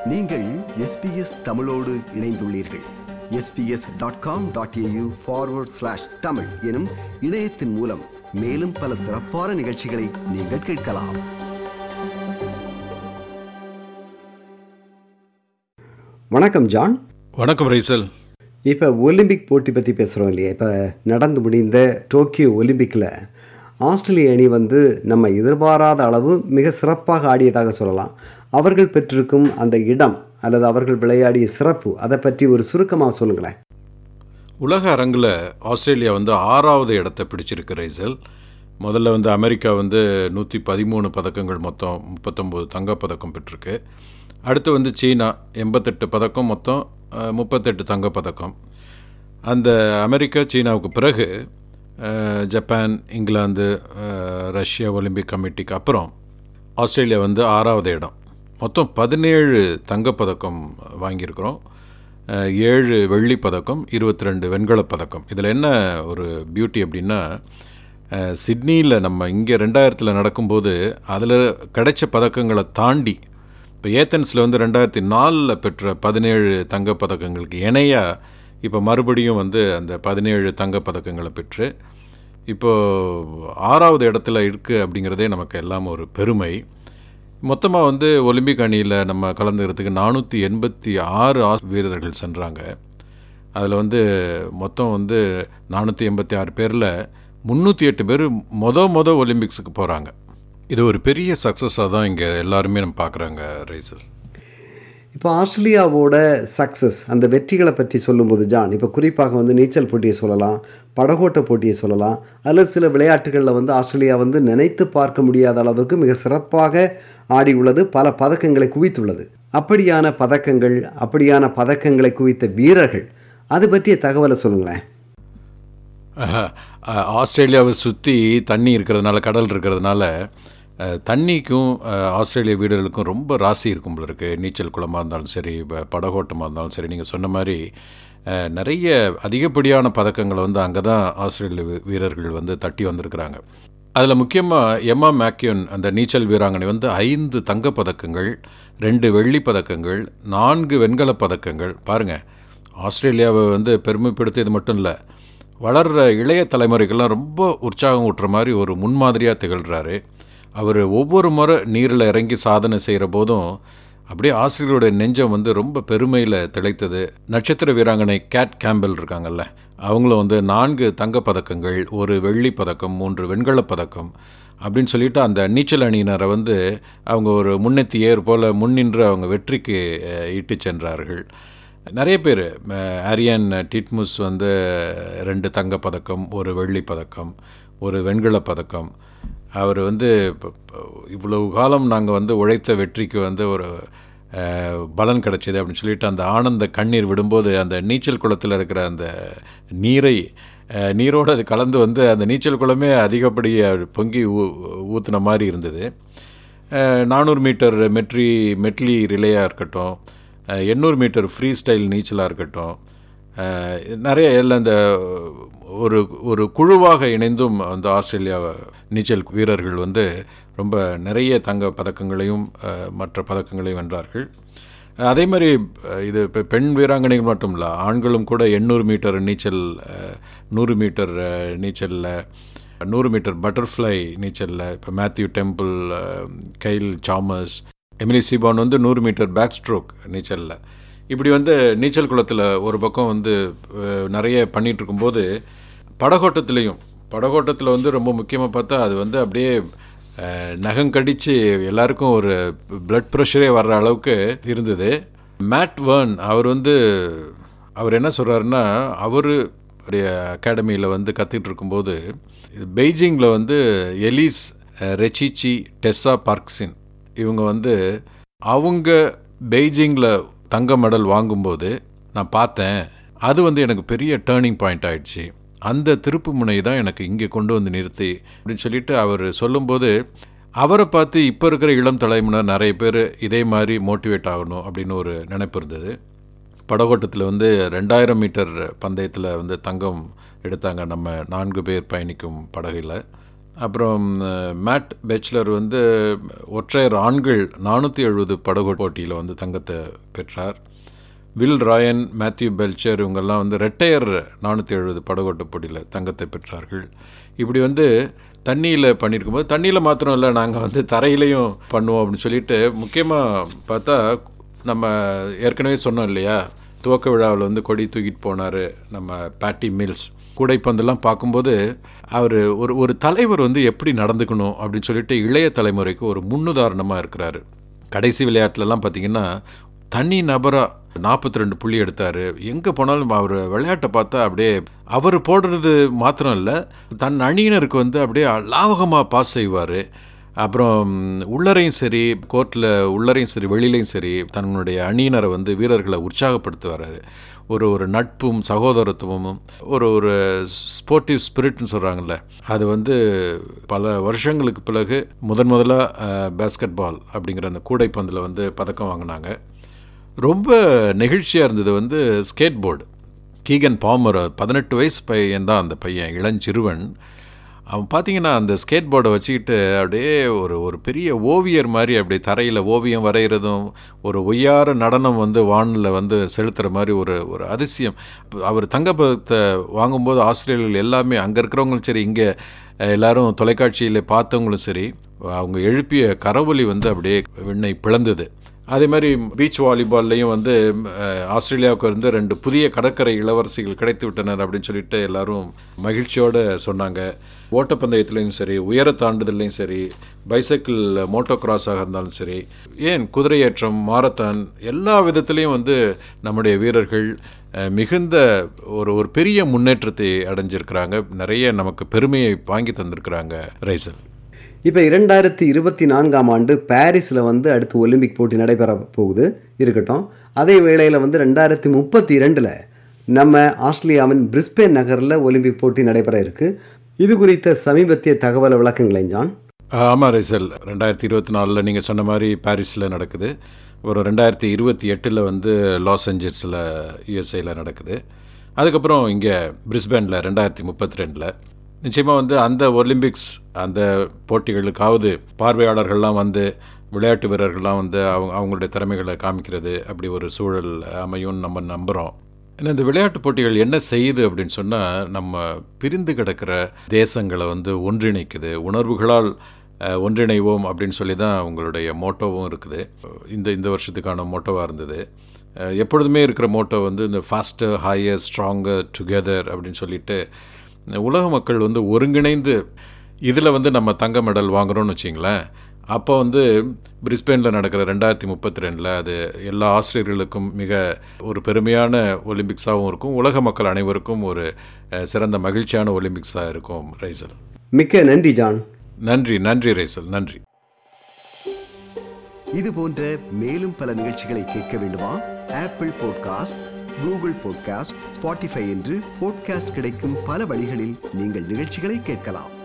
நீங்கள் எஸ்பிஎஸ் தமிழோடு இணைந்துள்ளீர்கள் SBS dot com dot AU forward slash Tamil எனும் இணையத்தின் மூலம் மேலும் பல சிறப்பான நிகழ்ச்சிகளை நீங்கள் கேட்கலாம் வணக்கம் ஜான் வணக்கம் ரைசல் இப்போ ஒலிம்பிக் போட்டி பற்றி பேசுகிறோம் இல்லையா இப்போ நடந்து முடிந்த டோக்கியோ ஒலிம்பிக்கில் ஆஸ்திரேலிய அணி வந்து நம்ம எதிர்பாராத அளவு மிக சிறப்பாக ஆடியதாக சொல்லலாம் அவர்கள் பெற்றிருக்கும் அந்த இடம் அல்லது அவர்கள் விளையாடிய சிறப்பு அதை பற்றி ஒரு சுருக்கமாக சொல்லுங்களேன் உலக அரங்கில் ஆஸ்திரேலியா வந்து ஆறாவது இடத்தை பிடிச்சிருக்கு ரைசல் முதல்ல வந்து அமெரிக்கா வந்து நூற்றி பதிமூணு பதக்கங்கள் மொத்தம் முப்பத்தொம்போது தங்கப்பதக்கம் பெற்றிருக்கு அடுத்து வந்து சீனா எண்பத்தெட்டு பதக்கம் மொத்தம் அஹ், முப்பத்தெட்டு தங்கப்பதக்கம் அந்த அமெரிக்கா சீனாவுக்கு பிறகு அஹ், ஜப்பான் இங்கிலாந்து அஹ், ரஷ்யா ஒலிம்பிக் கமிட்டிக்கு அப்புறம் ஆஸ்திரேலியா வந்து ஆறாவது இடம் மொத்தம் பதினேழு தங்கப்பதக்கம் வாங்கியிருக்கிறோம் அஹ், ஏழு வெள்ளிப் பதக்கம் இருபத்தி ரெண்டு வெண்கலப் பதக்கம் இதில் என்ன ஒரு பியூட்டி அப்படின்னா சிட்னியில் நம்ம இங்கே ரெண்டாயிரத்தில் நடக்கும்போது அதில் கிடைச்ச பதக்கங்களை தாண்டி இப்போ ஏத்தன்ஸில் வந்து ரெண்டாயிரத்தி நாலில் பெற்ற பதினேழு தங்கப் பதக்கங்களுக்கு இணையாக இப்போ மறுபடியும் வந்து அந்த பதினேழு தங்கப் பதக்கங்களை பெற்று இப்போது ஆறாவது இடத்துல இருக்குது அப்படிங்கிறதே நமக்கு எல்லாம் ஒரு பெருமை மொத்தமாக வந்து ஒலிம்பிக் அணியில் நம்ம கலந்துக்கிறதுக்கு நானூற்றி எண்பத்தி ஆறு ஆஸ் வீரர்கள் சென்றாங்க அதில் வந்து மொத்தம் வந்து நானூற்றி எண்பத்தி ஆறு பேரில் முந்நூற்றி எட்டு பேர் மொத மொத ஒலிம்பிக்ஸுக்கு போகிறாங்க இது ஒரு பெரிய சக்ஸஸாக தான் இங்கே எல்லாருமே நம்ம பார்க்குறாங்க ரைசல் இப்போ ஆஸ்திரேலியாவோட சக்ஸஸ் அந்த வெற்றிகளை பற்றி சொல்லும்போது ஜான் இப்போ குறிப்பாக வந்து நீச்சல் போட்டியை சொல்லலாம் படகோட்ட போட்டியை சொல்லலாம் அல்லது சில விளையாட்டுகளில் வந்து ஆஸ்திரேலியா வந்து நினைத்து பார்க்க முடியாத அளவுக்கு மிக சிறப்பாக ஆடி உள்ளது பல பதக்கங்களை குவித்துள்ளது அப்படியான பதக்கங்கள் அப்படியான பதக்கங்களை குவித்த வீரர்கள் அது பற்றிய தகவலை சொல்லுங்களேன் அஹ், அஹ், ஆஸ்திரேலியாவை சுற்றி தண்ணி இருக்கிறதுனால கடல் இருக்கிறதுனால அஹ், தண்ணிக்கும் அஹ், ஆஸ்திரேலிய வீரர்களுக்கும் ரொம்ப ராசி இருக்கும் போல இருக்குது நீச்சல் குளமாக இருந்தாலும் சரி ப- படகோட்டமாக இருந்தாலும் சரி நீங்கள் சொன்ன மாதிரி அஹ், நிறைய அதிகப்படியான பதக்கங்களை வந்து அங்கே தான் ஆஸ்திரேலிய வீ- வீரர்கள் வந்து தட்டி வந்திருக்கிறாங்க அதில் முக்கியமாக எம்மா மேக்கியன் அந்த நீச்சல் வீராங்கனை வந்து ஐந்து தங்கப் பதக்கங்கள் ரெண்டு வெள்ளிப் பதக்கங்கள் நான்கு வெண்கலப் பதக்கங்கள் பாருங்கள் ஆஸ்திரேலியாவை வந்து பெருமைப்படுத்தியது மட்டும் இல்லை வளர்கிற இளைய தலைமுறைக்கெல்லாம் ரொம்ப உற்சாகம் ஊட்டுற மாதிரி ஒரு முன்மாதிரியாக திகழ்கிறாரு அவர் ஒவ்வொரு முறை நீரில் இறங்கி சாதனை செய்கிற போதும் அப்படியே ஆசிரியர்களுடைய நெஞ்சம் வந்து ரொம்ப பெருமையில் திளைத்தது நட்சத்திர வீராங்கனை கேட் கேம்பல் இருக்காங்கல்ல அவங்களும் வந்து நான்கு தங்கப் பதக்கங்கள் ஒரு வெள்ளிப் பதக்கம் மூன்று வெண்கலப் பதக்கம் அப்படின்னு சொல்லிட்டு அந்த நீச்சல் அணியினரை வந்து அவங்க ஒரு முன்னெத்தி ஏர் போல் முன்னின்று அவங்க வெற்றிக்கு அஹ், இட்டுச் சென்றார்கள் நிறைய பேர் ஆரியன் டிட்முஸ் வந்து ரெண்டு தங்கப் பதக்கம் ஒரு வெள்ளிப் பதக்கம் ஒரு வெண்கலப் பதக்கம் அவர் வந்து இப்ப- இப்ப இவ்வளவு காலம் நாங்கள் வந்து உழைத்த வெற்றிக்கு வந்து ஒரு அஹ், பலன் கிடைச்சிது அப்படின்னு சொல்லிட்டு அந்த ஆனந்த கண்ணீர் விடும்போது அந்த நீச்சல் குளத்தில் இருக்கிற அந்த நீரை அஹ், நீரோடு அது கலந்து வந்து அந்த நீச்சல் குளமே அதிகப்படியாக பொங்கி ஊ ஊற்றுன மாதிரி இருந்தது நானூறு மீட்டர் மெட்ரி மெட்லி ரிலேயாக இருக்கட்டும் அஹ், எண்ணூறு மீட்டர் ஃப்ரீ ஸ்டைல் நீச்சலாக இருக்கட்டும் அஹ், நிறைய எல்லாம் இந்த ஒரு ஒரு குழுவாக இணைந்தும் அந்த ஆஸ்திரேலியா நீச்சல் வீரர்கள் வந்து ரொம்ப நிறைய தங்க பதக்கங்களையும் அஹ், மற்ற பதக்கங்களையும் வென்றார்கள் அதே மாதிரி அஹ், இது இப்போ பெண் வீராங்கனைகள் மட்டும் இல்லை ஆண்களும் கூட எண்ணூறு மீட்டர் நீச்சல் அஹ், நூறு மீட்டர் அஹ், நீச்சலில் நூறு மீட்டர் பட்டர்ஃப்ளை நீச்சலில் இப்போ மேத்யூ டெம்பிள் அஹ், கைல் சாமஸ் எமிலி சீபான் வந்து நூறு மீட்டர் பேக் ஸ்ட்ரோக் நீச்சலில் இப்படி வந்து நீச்சல் குளத்தில் ஒரு பக்கம் வந்து அஹ், நிறைய பண்ணிட்டு இருக்கும்போது படகோட்டத்துலேயும் படகோட்டத்தில் வந்து ரொம்ப முக்கியமாக பார்த்தா அது வந்து அப்படியே அஹ், நகம் கடித்து எல்லாருக்கும் ஒரு பிளட் ப்ரெஷரே வர்ற அளவுக்கு இருந்தது மேட் வேர்ன் அவர் வந்து அவர் என்ன சொல்கிறாருன்னா அவர் அகாடமியில் வந்து கற்றுட்டு இருக்கும்போது இது பெய்ஜிங்கில் வந்து எலிஸ் அஹ், ரெச்சிச்சி டெஸ்ஸா பார்க்சின் இவங்க வந்து அவங்க பெய்ஜிங்கில் தங்க மெடல் வாங்கும்போது நான் பார்த்தேன் அது வந்து எனக்கு பெரிய டேர்னிங் பாயிண்ட் ஆயிடுச்சு அந்த திருப்பு முனை தான் எனக்கு இங்கே கொண்டு வந்து நிறுத்தி அப்படின்னு சொல்லிட்டு அவர் சொல்லும்போது அவரை பார்த்து இப்போ இருக்கிற இளம் தலைமுறையினர் நிறைய பேர் இதே மாதிரி மோட்டிவேட் ஆகணும் அப்படின்னு ஒரு நினைப்பு இருந்தது படகோட்டத்தில் வந்து ரெண்டாயிரம் மீட்டர் பந்தயத்தில் வந்து தங்கம் எடுத்தாங்க நம்ம நான்கு பேர் பயணிக்கும் படகுல அப்புறம் அஹ், மேட் பெச்லர் வந்து ஒற்றையர் ஆண்கள் நானூற்றி எழுபது படகு போட்டியில் வந்து தங்கத்தை பெற்றார் வில் ராயன் மேத்யூ பெல்ச்சர் இவங்கெல்லாம் வந்து ரெட்டையர் நானூற்றி எழுபது படகோட்ட போட்டியில் தங்கத்தை பெற்றார்கள் இப்படி வந்து தண்ணியில் பண்ணியிருக்கும்போது தண்ணியில் மாத்திரம் இல்லை நாங்கள் வந்து தரையிலையும் பண்ணுவோம் அப்படின்னு சொல்லிட்டு முக்கியமாக பார்த்தா நம்ம ஏற்கனவே சொன்னோம் இல்லையா துவக்க விழாவில் வந்து கொடி தூக்கிட்டு போனார் நம்ம பேட்டி மில்ஸ் கூடைப்பந்தெல்லாம் பார்க்கும்போது அவர் ஒரு ஒரு தலைவர் வந்து எப்படி நடந்துக்கணும் அப்படின்னு சொல்லிட்டு இளைய தலைமுறைக்கு ஒரு முன்னுதாரணமாக இருக்கிறாரு கடைசி விளையாட்டுலலாம் பார்த்தீங்கன்னா தனி நபராக நாற்பத்தி ரெண்டு புள்ளி எடுத்தார் எங்கே போனாலும் அவர் விளையாட்டை பார்த்தா அப்படியே அவர் போடுறது மாத்திரம் இல்லை தன் அணியினருக்கு வந்து அப்படியே லாவகமாக பாஸ் செய்வார் அப்புறம் உள்ளரையும் சரி கோர்ட்டில் உள்ளரையும் சரி வெளியிலையும் சரி தன்னுடைய அணியினரை வந்து வீரர்களை உற்சாகப்படுத்தி வர்றாரு ஒரு ஒரு நட்பும் சகோதரத்துவமும் ஒரு ஒரு ஸ்போர்ட்டிவ் ஸ்பிரிட்னு சொல்கிறாங்கல்ல அது வந்து பல வருஷங்களுக்கு பிறகு முதன் முதலாக பேஸ்கெட் பால் அப்படிங்கிற அந்த கூடைப்பந்தில் வந்து பதக்கம் வாங்கினாங்க ரொம்ப நெகிழ்ச்சியாக இருந்தது வந்து ஸ்கேட் போர்டு கீகன் பாமர் பதினெட்டு வயசு பையன் தான் அந்த பையன் இளஞ்சிறுவன் அவன் பார்த்தீங்கன்னா அந்த ஸ்கேட் போர்டை வச்சுக்கிட்டு அப்படியே ஒரு ஒரு பெரிய ஓவியர் மாதிரி அப்படியே தரையில் ஓவியம் வரைகிறதும் ஒரு ஒய்யார நடனம் வந்து வானில் வந்து செலுத்துகிற மாதிரி ஒரு ஒரு அதிசயம் அவர் தங்கப்பதத்தை வாங்கும்போது ஆஸ்திரேலியர்கள் எல்லாமே அங்கே இருக்கிறவங்களும் சரி இங்கே எல்லாரும் தொலைக்காட்சியில் பார்த்தவங்களும் சரி அவங்க எழுப்பிய கரவொலி வந்து அப்படியே விண்ணை பிளந்தது அதே மாதிரி பீச் வாலிபால்லையும் வந்து அஹ், ஆஸ்திரேலியாவுக்கு வந்து ரெண்டு புதிய கடற்கரை இளவரசிகள் கிடைத்து விட்டனர் அப்படின்னு சொல்லிட்டு எல்லாரும் மகிழ்ச்சியோடு சொன்னாங்க ஓட்டப்பந்தயத்துலேயும் சரி உயர தாண்டுதல்லையும் சரி பைசைக்கிள் மோட்டோ கிராஸாக இருந்தாலும் சரி ஏன் குதிரையேற்றம் மாரத்தான் எல்லா விதத்துலேயும் வந்து நம்முடைய வீரர்கள் அஹ், மிகுந்த ஒரு ஒரு பெரிய முன்னேற்றத்தை அடைஞ்சிருக்கிறாங்க நிறைய நமக்கு பெருமையை வாங்கி தந்திருக்கிறாங்க ரைசல் இப்போ இரண்டாயிரத்தி இருபத்தி நான்காம் ஆண்டு பாரிஸில் வந்து அடுத்து ஒலிம்பிக் போட்டி நடைபெற போகுது இருக்கட்டும் அதே வேளையில் வந்து ரெண்டாயிரத்தி முப்பத்தி இரண்டில் நம்ம ஆஸ்திரேலியாவின் பிரிஸ்பேன் நகரில் ஒலிம்பிக் போட்டி நடைபெற இருக்கு இது குறித்த சமீபத்திய தகவல் விளக்கங்களேன் ஜான் ஆமாம் ரைசல் ரெண்டாயிரத்தி இருபத்தி நாலில் நீங்கள் சொன்ன மாதிரி பாரிஸில் நடக்குது அப்புறம் ரெண்டாயிரத்தி இருபத்தி எட்டில் வந்து லாஸ் ஏஞ்சல்ஸில் யூஎஸ்ஏயில் நடக்குது அதுக்கப்புறம் இங்கே பிரிஸ்பேனில் ரெண்டாயிரத்தி முப்பத்தி ரெண்டில் நிச்சயமாக வந்து அந்த ஒலிம்பிக்ஸ் அந்த போட்டிகளுக்காவது பார்வையாளர்கள்லாம் வந்து விளையாட்டு வீரர்கள்லாம் வந்து அவங்க அவங்களுடைய திறமைகளை காமிக்கிறது அப்படி ஒரு சூழல் அமையும்னு நம்ம நம்புகிறோம் ஏன்னா இந்த விளையாட்டு போட்டிகள் என்ன செய்யுது அப்படின்னு சொன்னால் நம்ம பிரிந்து கிடக்கிற தேசங்களை வந்து ஒன்றிணைக்குது உணர்வுகளால் அஹ், ஒன்றிணைவோம் அப்படின்னு சொல்லி தான் உங்களுடைய மோட்டோவும் இருக்குது இந்த இந்த வருஷத்துக்கான மோட்டோவாக இருந்தது அஹ், எப்பொழுதுமே இருக்கிற மோட்டோ வந்து இந்த ஃபாஸ்டர் ஹையர் ஸ்ட்ராங்கர் டுகெதர் அப்படின்னு சொல்லிட்டு உலக மக்கள் வந்து ஒருங்கிணைந்து இதில் வந்து நம்ம தங்க மெடல் வாங்குறோம்னு வச்சிங்களேன் அப்போ வந்து பிரிஸ்பேனில் நடக்கிற ரெண்டாயிரத்தி முப்பத்தி ரெண்டில் அது எல்லா ஆசிரியர்களுக்கும் மிக ஒரு பெருமையான ஒலிம்பிக்ஸாகவும் இருக்கும் உலக மக்கள் அனைவருக்கும் ஒரு அஹ், சிறந்த மகிழ்ச்சியான ஒலிம்பிக்ஸாக இருக்கும் ரைசல் மிக்க நன்றி ஜான் நன்றி நன்றி ரைசல் நன்றி இது போன்ற மேலும் பல நிகழ்ச்சிகளை கேட்க வேண்டுமா Apple podcast Google podcast Spotify என்று பாட்காஸ்ட் கிடைக்கும் பல வழிகளில் நீங்கள் நிகழ்ச்சிகளை கேட்கலாம்